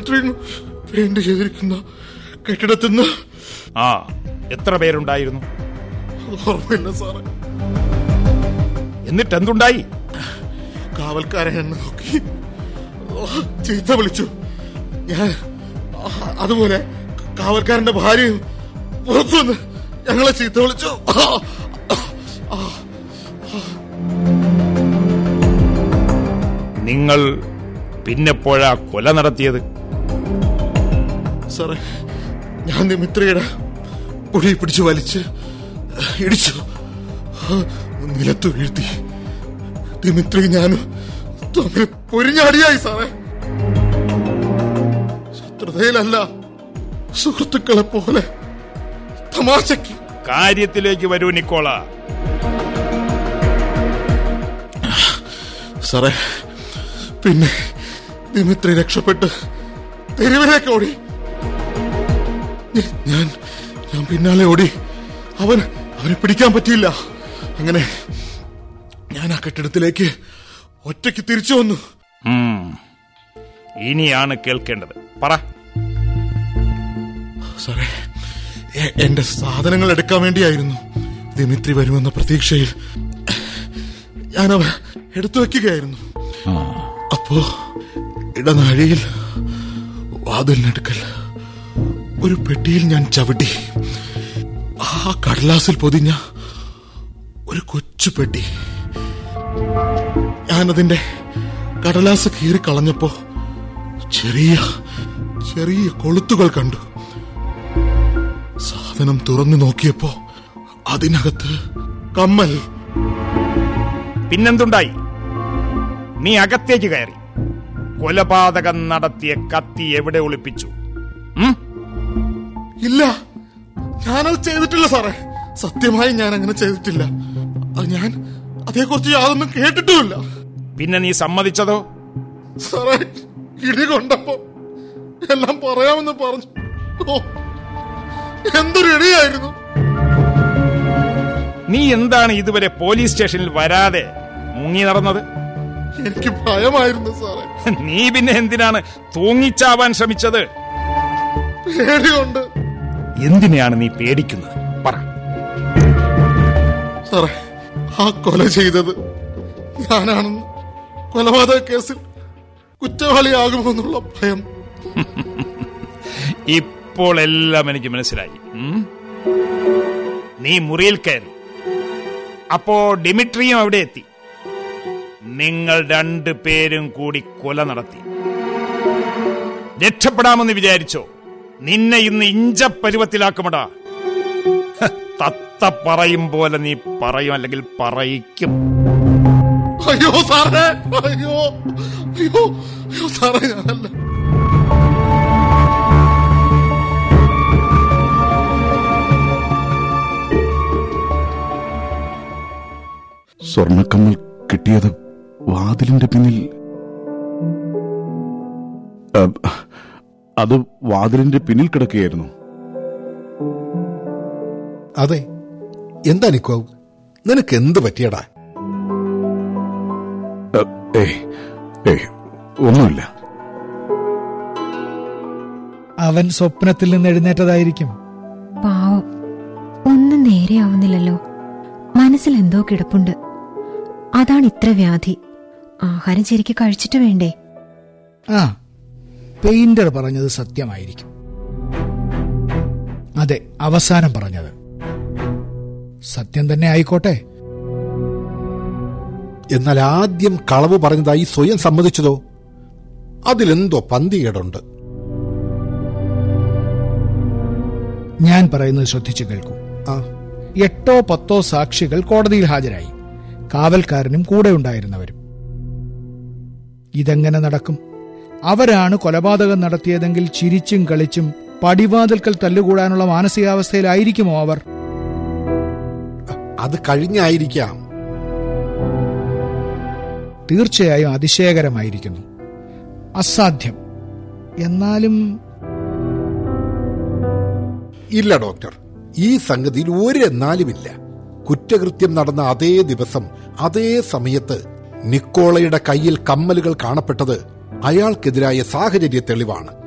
ദിമിത്രിന് paint ചെയ്തിരിക്കുന്ന കെട്ടിടത്തിന്ന് ആ എത്ര പേരുണ്ടായിരുന്നു ഓർമ്മയില്ല സാറേ എന്നിട്ട് എന്തുണ്ടായി കാവൽക്കാരെ എന്നെ നോക്കി ഓ, ചീത്ത വിളിച്ചു ഞാൻ ആ, അതുപോലെ കാവൽക്കാരന്റെ ഭാര്യയും പുറത്തുനിന്ന് ഞങ്ങളെ ചീത്ത വിളിച്ചു ആ, നിങ്ങൾ പിന്നെപ്പോഴാ കൊല നടത്തിയത് സാറേ ഞാൻ ദിമിത്രിയുടെ പൊടി പിടിച്ചു വലിച്ച് ഇടിച്ചു നിലത്ത് വീഴ്ത്തി ദിമിത്രി ഞാനും തമ്മിൽ പൊരിഞ്ഞാടിയായി സാറേ ശത്രുതയിലല്ല സുഹൃത്തുക്കളെ പോലെ തമാശയ്ക്ക് കാര്യത്തിലേക്ക് വരൂ നിക്കോള സാറേ പിന്നെ ദിമിത്രി രക്ഷപ്പെട്ട് തെരുവിലേക്ക് ഓടി ഞ- ഞാൻ ഞാൻ പിന്നാലെ ഓടി അവൻ അവനെ പിടിക്കാൻ പറ്റിയില്ല അങ്ങനെ ഞാൻ ആ കെട്ടിടത്തിലേക്ക് ഒറ്റയ്ക്ക് തിരിച്ചു വന്നു ഉം. ഇനിയാണ് കേൾക്കേണ്ടത് പറ സാറേ എ- എന്റെ സാധനങ്ങൾ എടുക്കാൻ വേണ്ടിയായിരുന്നു ദിമിത്രി വരുമെന്ന പ്രതീക്ഷയിൽ ഞാനവ എടുത്തു വെക്കുകയായിരുന്നു അപ്പോ ഇടനാഴിയിൽ വാതിലിനടുക്കൽ ഒരു പെട്ടിയിൽ ഞാൻ ചവിട്ടി ആ കടലാസിൽ പൊതിഞ്ഞ ഒരു കൊച്ചു പെട്ടി ഞാനതിന്റെ കടലാസ് കീറി കളഞ്ഞപ്പോ ചെറിയ ചെറിയ കൊളുത്തുകൾ കണ്ടു സാധനം തുറന്നു നോക്കിയപ്പോ അതിനകത്ത് കമ്മൽ പിന്നെന്തുണ്ടായി നീ അകത്തേക്ക് കയറി കൊലപാതകം നടത്തിയ കത്തി എവിടെ ഒളിപ്പിച്ചു ഉം? ഇല്ല ഞാനത് ചെയ്തിട്ടില്ല സാറേ സത്യമായി ഞാൻ അങ്ങനെ ചെയ്തിട്ടില്ല അത് ഞാൻ അതേക്കുറിച്ച് യാതൊന്നും കേട്ടിട്ടുമില്ല പിന്നെ നീ സമ്മതിച്ചതോ സാറേ ഇടി കൊണ്ടപ്പോ എല്ലാം പറയാമെന്ന് പറഞ്ഞു ഓ എന്തൊരു ഇടിയായിരുന്നു നീ എന്താണ് ഇതുവരെ പോലീസ് സ്റ്റേഷനിൽ വരാതെ മുങ്ങി നടന്നത് എനിക്ക് ഭയമായിരുന്നു സാറേ നീ പിന്നെ എന്തിനാണ് തൂങ്ങിച്ചാവാൻ ശ്രമിച്ചത് പേടികൊണ്ട് എന്തിനെയാണ് നീ പേടിക്കുന്നത് പറ സാറേ ആ കൊല ചെയ്തത് ഞാനാണെന്ന് കൊലപാതക കേസിൽ കുറ്റവാളിയാകുമെന്നുള്ള ഭയം ഇപ്പോൾ എല്ലാം എനിക്ക് മനസ്സിലായി ഉം? നീ മുറിയിൽ കയറി അപ്പോ ഡിമിട്രിയും അവിടെ എത്തി നിങ്ങൾ രണ്ടു പേരും കൂടി കൊല നടത്തി രക്ഷപ്പെടാമെന്ന് വിചാരിച്ചോ നിന്നെ ഇന്ന് ഇഞ്ചപ്പരുവത്തിലാക്കുമടാ ഹ, തത്ത പറയും പോലെ നീ പറയും അല്ലെങ്കിൽ പറയിക്കും അയ്യോ സാറേ അയ്യോ അയ്യോ അയ്യോ സാറേ ഞാനല്ല സ്വർണക്കമ്മൽ കിട്ടിയത് വാതിലിന്റെ പിന്നിൽ അ, അത് വാതിലിന്റെ പിന്നിൽ കിടക്കുകയായിരുന്നു അതെ എന്താ നിക്കോ നിനക്ക് എന്ത് പറ്റിയടാ അ, ഏയ് ഏയ് ഒന്നുമില്ല അവൻ സ്വപ്നത്തിൽ നിന്ന് എഴുന്നേറ്റതായിരിക്കും പാവം ഒന്നും നേരെയാവുന്നില്ലല്ലോ മനസ്സിൽ എന്തോ കിടപ്പുണ്ട് അതാണ് ഇത്ര വ്യാധി ആഹാരം ശരിക്ക് കഴിച്ചിട്ട് വേണ്ടേ ആ പെയിന്റർ പറഞ്ഞത് സത്യമായിരിക്കും അതെ അവസാനം പറഞ്ഞത് സത്യം തന്നെ ആയിക്കോട്ടെ എന്നാൽ ആദ്യം കളവ് പറഞ്ഞതായി സ്വയം സമ്മതിച്ചതോ അതിലെന്തോ പന്തികേടുണ്ട് ഞാൻ പറയുന്നത് ശ്രദ്ധിച്ചു കേൾക്കൂ ആ എട്ടോ പത്തോ സാക്ഷികൾ കോടതിയിൽ ഹാജരായി കാവൽക്കാരനും കൂടെ ഉണ്ടായിരുന്നവരും ഇതെങ്ങനെ നടക്കും അവരാണ് കൊലപാതകം നടത്തിയതെങ്കിൽ ചിരിച്ചും കളിച്ചും പടിവാതിൽക്കൽ തല്ലുകൂടാനുള്ള മാനസികാവസ്ഥയിലായിരിക്കുമോ അവർ അത് കഴിഞ്ഞായിരിക്കാം തീർച്ചയായും അതിശയകരമായിരിക്കുന്നു അസാധ്യം എന്നാലും ഇല്ല ഡോക്ടർ ഈ സംഗതിയിൽ ഒരു എന്നാലുമില്ല കുറ്റകൃത്യം നടന്ന അതേ ദിവസം അതേ സമയത്ത് നിക്കോളയുടെ കയ്യിൽ കമ്മലുകൾ കാണപ്പെട്ടത് അയാൾക്കെതിരായ സാഹചര്യ തെളിവാണ്